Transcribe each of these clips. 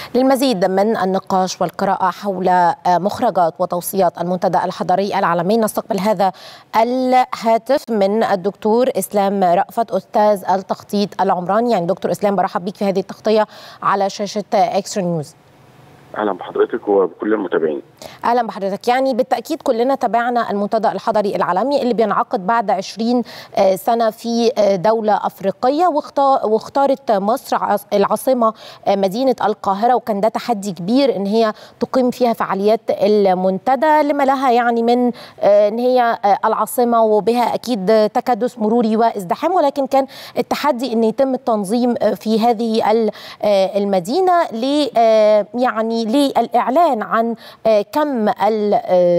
للمزيد من النقاش والقراءة حول مخرجات وتوصيات المنتدى الحضري العالمي نستقبل هذا الهاتف من الدكتور إسلام رأفت أستاذ التخطيط العمراني يعني دكتور إسلام برحب بك في هذه التغطية على شاشة إكسترا نيوز اهلا بحضرتك وبكل المتابعين اهلا بحضرتك يعني بالتاكيد كلنا تابعنا المنتدى الحضري العالمي اللي بينعقد بعد 20 سنه في دوله افريقيه واختارت مصر العاصمه مدينه القاهره وكان ده تحدي كبير ان هي تقيم فيها فعاليات المنتدى لما لها يعني من ان هي العاصمه وبها اكيد تكدس مروري وازدحام ولكن كان التحدي ان يتم التنظيم في هذه المدينه ل يعني للاعلان عن كم ال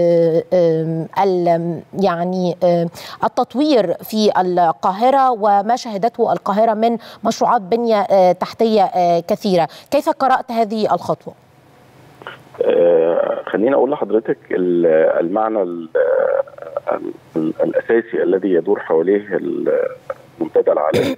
ال يعني التطوير في القاهره وما شهدته القاهره من مشروعات بنيه تحتيه كثيره، كيف قرات هذه الخطوه؟ خليني اقول لحضرتك المعنى الاساسي الذي يدور حواليه المنتدى العالمي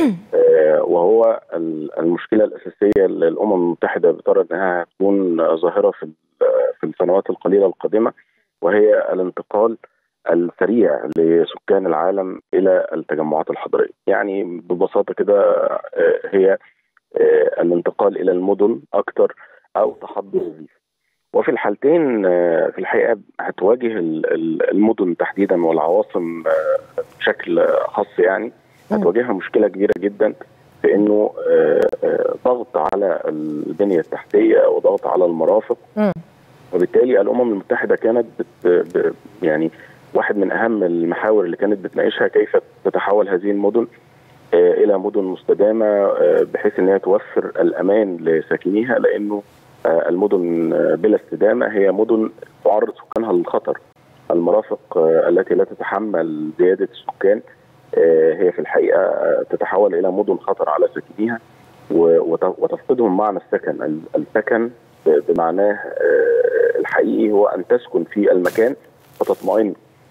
وهو المشكله الاساسيه اللي الامم المتحده بترى انها هتكون ظاهره في في السنوات القليله القادمه وهي الانتقال السريع لسكان العالم الى التجمعات الحضريه، يعني ببساطه كده هي الانتقال الى المدن اكثر او تحضر الريف. وفي الحالتين في الحقيقه هتواجه المدن تحديدا والعواصم بشكل خاص يعني هتواجهها مشكله كبيره جدا في انه ضغط على البنيه التحتيه وضغط على المرافق م. وبالتالي الامم المتحده كانت بت يعني واحد من اهم المحاور اللي كانت بتناقشها كيف تتحول هذه المدن الى مدن مستدامه بحيث ان هي توفر الامان لساكنيها لانه المدن بلا استدامه هي مدن تعرض سكانها للخطر المرافق التي لا تتحمل زياده السكان هي في الحقيقه تتحول الى مدن خطر على ساكنيها وتفقدهم معنى السكن، السكن بمعناه الحقيقي هو ان تسكن في المكان فتطمئن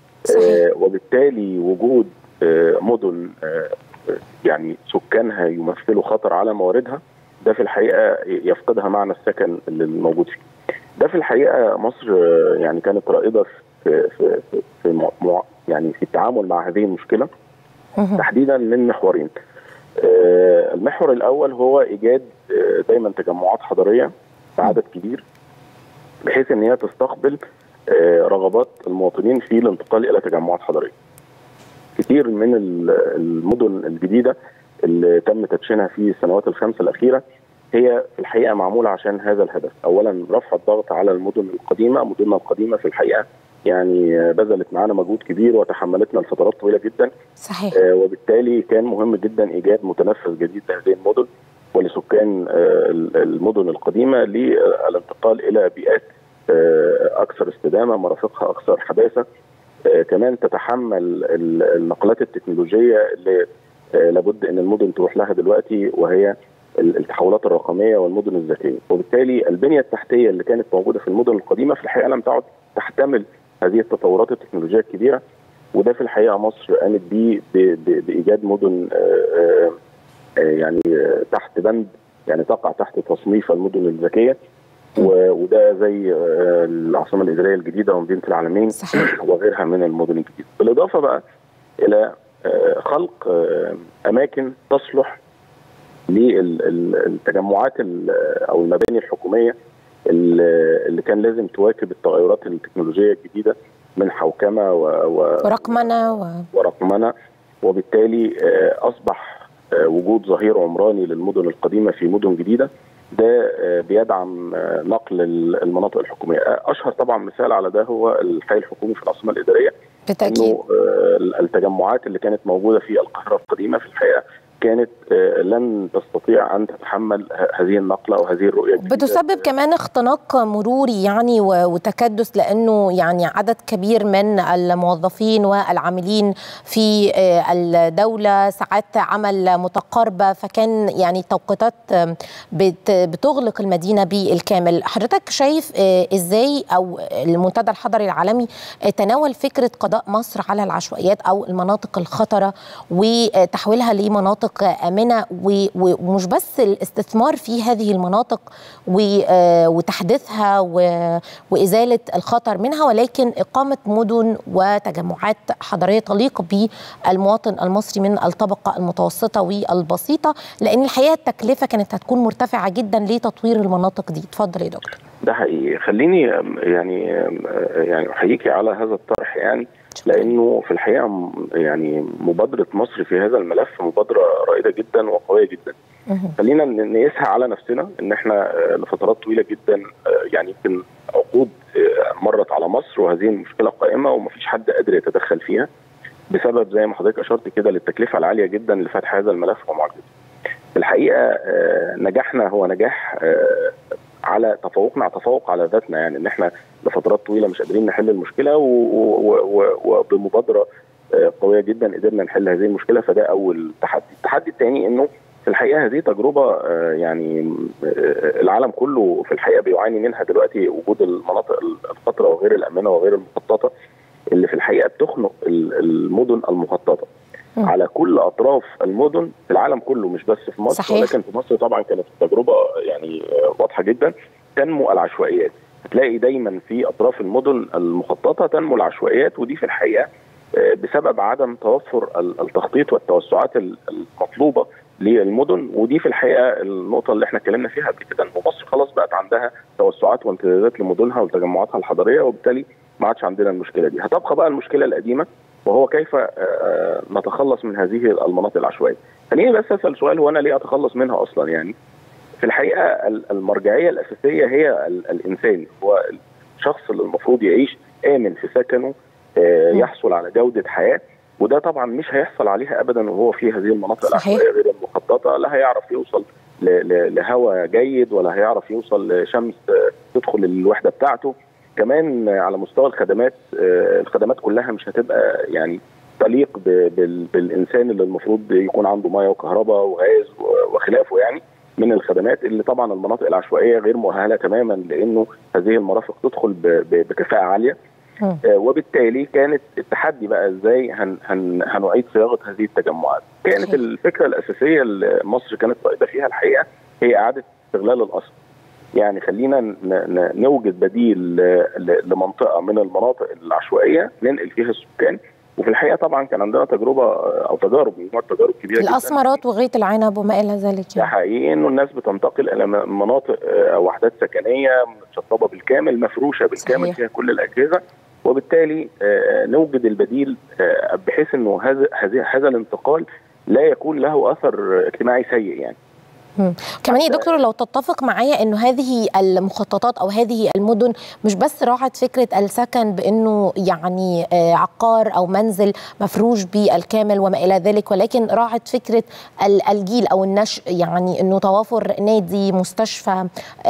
وبالتالي وجود مدن يعني سكانها يمثلوا خطر على مواردها ده في الحقيقه يفقدها معنى السكن اللي موجود فيه. ده في الحقيقه مصر يعني كانت رائده في في في, في يعني في التعامل مع هذه المشكله تحديدا من محورين. المحور الاول هو ايجاد دايما تجمعات حضريه بعدد كبير بحيث ان هي تستقبل رغبات المواطنين في الانتقال الى تجمعات حضريه. كثير من المدن الجديده اللي تم تدشينها في السنوات الخمسه الاخيره هي في الحقيقه معموله عشان هذا الهدف، اولا رفع الضغط على المدن القديمه، مدننا القديمه في الحقيقه يعني بذلت معانا مجهود كبير وتحملتنا لفترات طويله جدا. صحيح. آه وبالتالي كان مهم جدا ايجاد متنفس جديد لهذه المدن ولسكان آه المدن القديمه للانتقال الى بيئات آه اكثر استدامه، مرافقها اكثر حداثه. آه كمان تتحمل النقلات التكنولوجيه اللي آه لابد ان المدن تروح لها دلوقتي وهي التحولات الرقميه والمدن الذكيه، وبالتالي البنيه التحتيه اللي كانت موجوده في المدن القديمه في الحقيقه لم تعد تحتمل هذه التطورات التكنولوجيه الكبيره وده في الحقيقه مصر قامت بيه بايجاد مدن آآ آآ يعني تحت بند يعني تقع تحت تصنيف المدن الذكيه وده زي العاصمه الاداريه الجديده ومدينه العالمين صحيح. وغيرها من المدن الجديده بالاضافه بقى الى خلق اماكن تصلح للتجمعات او المباني الحكوميه اللي كان لازم تواكب التغيرات التكنولوجيه الجديده من حوكمه و... و... ورقمنه و... ورقمنه وبالتالي اصبح وجود ظهير عمراني للمدن القديمه في مدن جديده ده بيدعم نقل المناطق الحكوميه اشهر طبعا مثال على ده هو الحي الحكومي في العاصمه الاداريه بالتاكيد التجمعات اللي كانت موجوده في القاهره القديمه في الحقيقه كانت لن تستطيع ان تتحمل هذه النقله وهذه الرؤيه بتسبب كمان اختناق مروري يعني وتكدس لانه يعني عدد كبير من الموظفين والعاملين في الدوله ساعات عمل متقاربه فكان يعني توقيتات بتغلق المدينه بالكامل حضرتك شايف ازاي او المنتدى الحضري العالمي تناول فكره قضاء مصر على العشوائيات او المناطق الخطره وتحويلها لمناطق مناطق امنه ومش بس الاستثمار في هذه المناطق وتحديثها وازاله الخطر منها ولكن اقامه مدن وتجمعات حضريه تليق بالمواطن المصري من الطبقه المتوسطه والبسيطه لان الحقيقه التكلفه كانت هتكون مرتفعه جدا لتطوير المناطق دي اتفضل يا دكتور ده حقيقي خليني يعني يعني احييكي على هذا الطرح يعني لانه في الحقيقه يعني مبادره مصر في هذا الملف مبادره رائده جدا وقويه جدا خلينا نقيسها على نفسنا ان احنا لفترات طويله جدا يعني يمكن عقود مرت على مصر وهذه المشكله قائمه ومفيش حد قادر يتدخل فيها بسبب زي ما حضرتك اشرت كده للتكلفه العاليه جدا لفتح هذا الملف ومعالجته. الحقيقه نجاحنا هو نجاح على تفوقنا على تفوق على ذاتنا يعني ان احنا لفترات طويله مش قادرين نحل المشكله وبمبادره قويه جدا قدرنا نحل هذه المشكله فده اول تحدي، التحدي الثاني انه في الحقيقه هذه تجربه يعني العالم كله في الحقيقه بيعاني منها دلوقتي وجود المناطق الخطره وغير الامنه وغير المخططه اللي في الحقيقه بتخنق المدن المخططه م. على كل اطراف المدن في العالم كله مش بس في مصر صحيح. ولكن في مصر طبعا كانت التجربه يعني واضحه جدا تنمو العشوائيات هتلاقي دايما في اطراف المدن المخططه تنمو العشوائيات ودي في الحقيقه بسبب عدم توفر التخطيط والتوسعات المطلوبه للمدن ودي في الحقيقه النقطه اللي احنا اتكلمنا فيها قبل كده ان مصر خلاص بقت عندها توسعات وامتدادات لمدنها وتجمعاتها الحضريه وبالتالي ما عادش عندنا المشكله دي هتبقى بقى المشكله القديمه وهو كيف نتخلص من هذه المناطق العشوائيه خليني بس اسال سؤال هو انا ليه اتخلص منها اصلا يعني في الحقيقه المرجعيه الاساسيه هي الانسان هو الشخص اللي المفروض يعيش امن في سكنه يحصل على جوده حياه وده طبعا مش هيحصل عليها ابدا وهو في هذه المناطق العشوائيه غير المخططه لا هيعرف يوصل لهواء جيد ولا هيعرف يوصل لشمس تدخل الوحده بتاعته كمان على مستوى الخدمات الخدمات كلها مش هتبقى يعني تليق بالانسان اللي المفروض يكون عنده ميه وكهرباء وغاز وخلافه يعني من الخدمات اللي طبعا المناطق العشوائيه غير مؤهله تماما لانه هذه المرافق تدخل بكفاءه عاليه وبالتالي كانت التحدي بقى ازاي هن هن هنعيد صياغه هذه التجمعات كانت الفكره الاساسيه اللي مصر كانت رائده فيها الحقيقه هي اعاده استغلال الاصل يعني خلينا نوجد بديل لمنطقه من المناطق العشوائيه ننقل فيها السكان وفي الحقيقه طبعا كان عندنا تجربه او تجارب مجموعه تجارب كبيره جدا الاسمرات وغيط العنب وما الى ذلك ده حقيقي انه الناس بتنتقل الى مناطق او وحدات سكنيه متشطبه بالكامل مفروشه بالكامل صحيح. فيها كل الاجهزه وبالتالي نوجد البديل بحيث انه هذا هذا الانتقال لا يكون له اثر اجتماعي سيء يعني كمان يا دكتور لو تتفق معايا انه هذه المخططات او هذه المدن مش بس راعت فكره السكن بانه يعني عقار او منزل مفروش بالكامل وما الى ذلك ولكن راعت فكره الجيل او النشء يعني انه توافر نادي مستشفى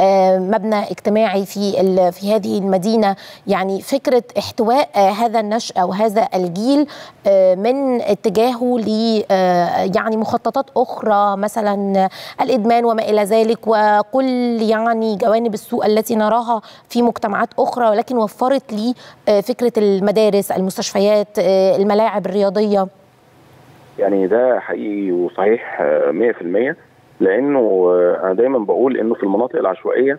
مبنى اجتماعي في في هذه المدينه يعني فكره احتواء هذا النشء او هذا الجيل من اتجاهه ل يعني مخططات اخرى مثلا الادمان وما الى ذلك وكل يعني جوانب السوء التي نراها في مجتمعات اخرى ولكن وفرت لي فكره المدارس المستشفيات الملاعب الرياضيه يعني ده حقيقي وصحيح 100% لانه انا دايما بقول انه في المناطق العشوائيه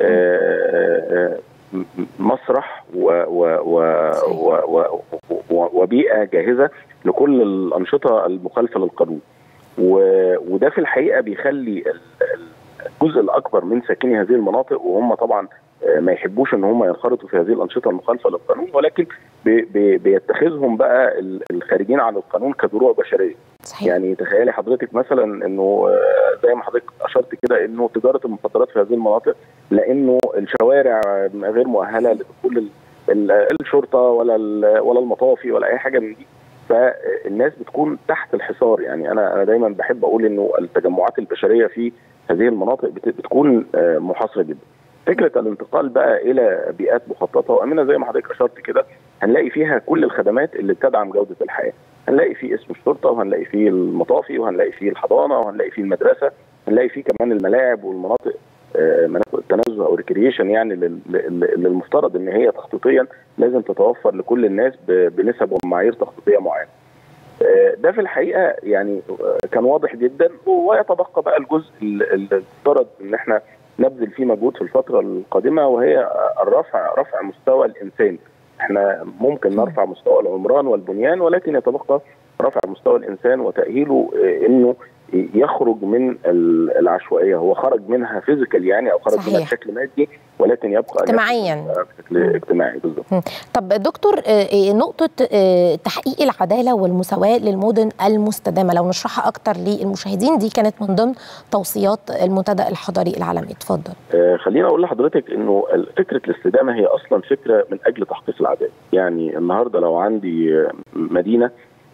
مسرح و و و و و وبيئه جاهزه لكل الانشطه المخالفه للقانون وده في الحقيقه بيخلي الجزء الاكبر من ساكني هذه المناطق وهم طبعا ما يحبوش ان هم ينخرطوا في هذه الانشطه المخالفه للقانون ولكن بي بي بيتخذهم بقى الخارجين عن القانون كدروع بشريه صحيح. يعني تخيلي حضرتك مثلا انه زي ما حضرتك اشرت كده انه تجاره المخدرات في هذه المناطق لانه الشوارع غير مؤهله لدخول الشرطه ولا ولا المطافي ولا اي حاجه من دي فالناس بتكون تحت الحصار يعني انا انا دايما بحب اقول انه التجمعات البشريه في هذه المناطق بتكون محاصره جدا. فكره الانتقال بقى الى بيئات مخططه وامنه زي ما حضرتك اشرت كده هنلاقي فيها كل الخدمات اللي بتدعم جوده الحياه. هنلاقي فيه اسم الشرطه وهنلاقي فيه المطافي وهنلاقي فيه الحضانه وهنلاقي فيه المدرسه هنلاقي فيه كمان الملاعب والمناطق مناطق التنزه او ريكريشن يعني اللي المفترض ان هي تخطيطيا لازم تتوفر لكل الناس بنسب ومعايير تخطيطيه معينه. ده في الحقيقه يعني كان واضح جدا ويتبقى بقى الجزء اللي افترض ان احنا نبذل فيه مجهود في الفتره القادمه وهي الرفع رفع مستوى الانسان احنا ممكن نرفع مستوى العمران والبنيان ولكن يتبقى رفع مستوى الانسان وتاهيله انه يخرج من العشوائيه هو خرج منها فيزيكال يعني او خرج صحيح. منها بشكل مادي ولكن يبقى اجتماعيا بشكل اجتماعي بالظبط طب دكتور نقطه تحقيق العداله والمساواه للمدن المستدامه لو نشرحها اكتر للمشاهدين دي كانت من ضمن توصيات المنتدى الحضري العالمي اتفضل خليني اقول لحضرتك انه فكره الاستدامه هي اصلا فكره من اجل تحقيق العداله يعني النهارده لو عندي مدينه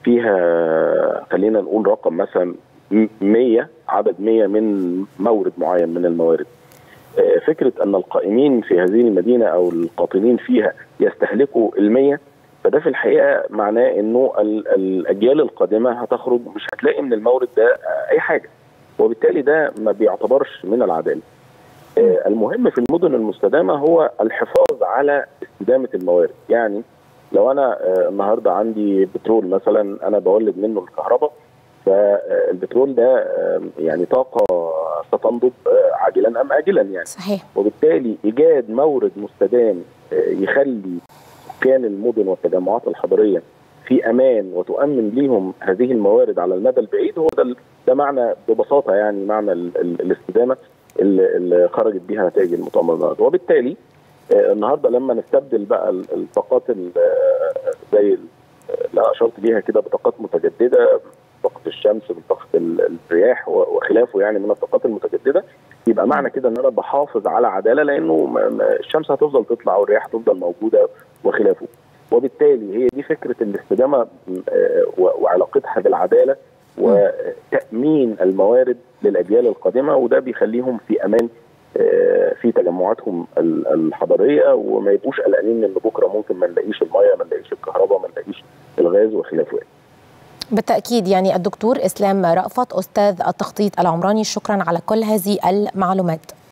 فيها خلينا نقول رقم مثلا 100 عدد 100 من مورد معين من الموارد فكرة أن القائمين في هذه المدينة أو القاطنين فيها يستهلكوا المية فده في الحقيقة معناه أنه الأجيال القادمة هتخرج مش هتلاقي من المورد ده أي حاجة وبالتالي ده ما بيعتبرش من العدالة المهم في المدن المستدامة هو الحفاظ على استدامة الموارد يعني لو أنا النهاردة عندي بترول مثلا أنا بولد منه الكهرباء فالبترول ده يعني طاقه ستنضب عاجلا ام اجلا يعني صحيح وبالتالي ايجاد مورد مستدام يخلي سكان المدن والتجمعات الحضريه في امان وتؤمن ليهم هذه الموارد على المدى البعيد هو ده ده معنى ببساطه يعني معنى ال ال الاستدامه اللي, اللي خرجت بها نتائج المؤتمر النهارده وبالتالي النهارده لما نستبدل بقى الطاقات زي اللي اشرت ليها كده بطاقات متجدده طاقه الشمس بطاقه الرياح وخلافه يعني من الطاقات المتجدده يبقى معنى كده ان انا بحافظ على عداله لانه الشمس هتفضل تطلع والرياح هتفضل موجوده وخلافه وبالتالي هي دي فكره الاستدامه وعلاقتها بالعداله وتامين الموارد للاجيال القادمه وده بيخليهم في امان في تجمعاتهم الحضريه وما يبقوش قلقانين ان بكره ممكن ما نلاقيش الميه ما نلاقيش الكهرباء ما نلاقيش الغاز وخلافه بالتأكيد يعني الدكتور إسلام رأفت أستاذ التخطيط العمراني شكرا على كل هذه المعلومات